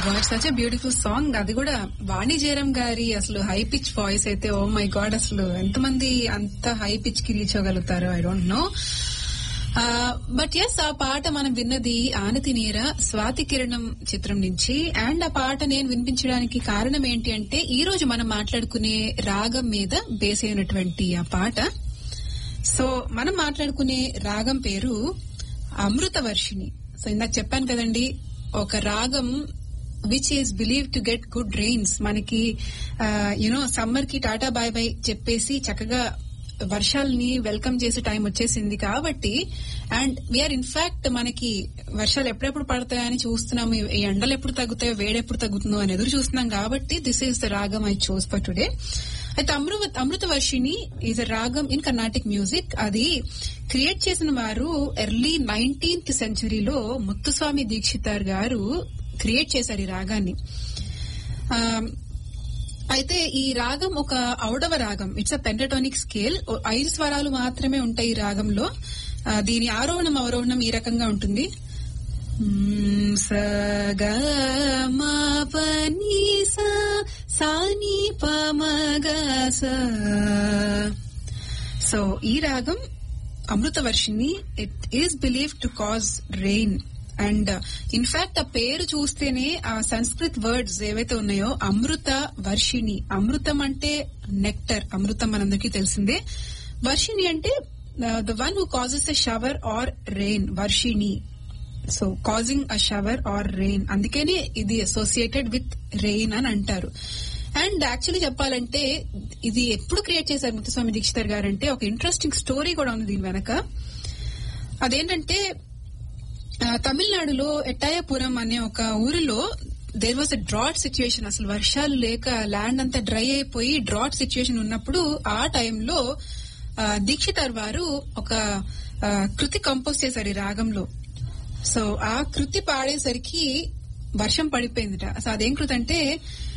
God such beautiful song అది కూడా వాణి జయరాం గారి అసలు హై పిచ్ వాయిస్ అయితే ఓ మై గాడ్ అసలు ఎంతమంది అంత హై పిచ్ కి రీచ్ అవ్వగలుగుతారో I don't know but yes ఆ పాట మనం విన్నది ఆనతి నీర స్వాతి కిరణం చిత్రం నుంచి అండ్ ఆ పాట నేను వినిపించడానికి కారణం ఏంటి అంటే ఈ రోజు మనం మాట్లాడుకునే రాగం మీద బేస్ అయినటువంటి ఆ పాట సో మనం మాట్లాడుకునే రాగం పేరు అమృత వర్షిణి సో ఇందాక చెప్పాను కదండి ఒక రాగం which is believe to get good rains మనకి యునో సమ్మర్ కి టాటా బాయ్ బాయ్ చెప్పేసి చక్కగా వర్షాలని వెల్కమ్ చేసే టైం వచ్చేసింది కాబట్టి అండ్ వీఆర్ ఇన్ఫాక్ట్ మనకి వర్షాలు ఎప్పుడెప్పుడు పడతాయని చూస్తున్నాము ఈ ఎండలు ఎప్పుడు తగ్గుతాయో వేడెప్పుడు తగ్గుతుందో అని ఎదురు చూస్తున్నాం కాబట్టి this is the ragam I chose for today అయితే Amrita Amrita Varshini is a ragam in Carnatic music అది క్రియేట్ చేసిన వారు ఎర్లీ నైన్టీన్త్ సెంచరీలో ముత్తుస్వామి దీక్షితార్ గారు క్రియేట్ చేశారు ఈ రాగాన్ని అయితే ఈ రాగం ఒక ఔడవ రాగం ఇట్స్ అ పెంటటోనిక్ స్కేల్ ఐదు స్వరాలు మాత్రమే ఉంటాయి ఈ రాగంలో దీని ఆరోహణం అవరోహణం ఈ రకంగా ఉంటుంది స గ మ ప ని స సా ని ప మ గ స సో ఈ రాగం Amrita Varshini it is believe to cause rain and in fact ఆ పేరు చూస్తేనే ఆ సంస్కృత్ వర్డ్స్ ఏవైతే ఉన్నాయో అమృత వర్షిణి అమృతం అంటే నెక్టర్ అమృతం మనందరికీ తెలిసిందే వర్షిణి అంటే the one who causes a shower or rain Varshini so causing a shower or rain అందుకనే ఇది అసోసియేటెడ్ విత్ రెయిన్ అని అంటారు అండ్ యాక్చువల్లీ చెప్పాలంటే ఇది ఎప్పుడు క్రియేట్ చేశారు ముత్తుస్వామి దీక్షితర్ గారు అంటే ఒక ఇంట్రెస్టింగ్ స్టోరీ కూడా ఉంది దీని వెనక అదేంటంటే తమిళనాడులో ఎట్టాయపురం అనే ఒక ఊరిలో there was a drought situation అసలు వర్షాలు లేక ల్యాండ్ అంతా డ్రై అయిపోయి డ్రాట్ సిచ్యుయేషన్ ఉన్నప్పుడు ఆ టైంలో దీక్షితార్ వారు ఒక కృతి కంపోజ్ చేశారు ఈ రాగంలో సో ఆ కృతి పాడేసరికి వర్షం పడిపోయిందిట సో అదేం కృతి అంటే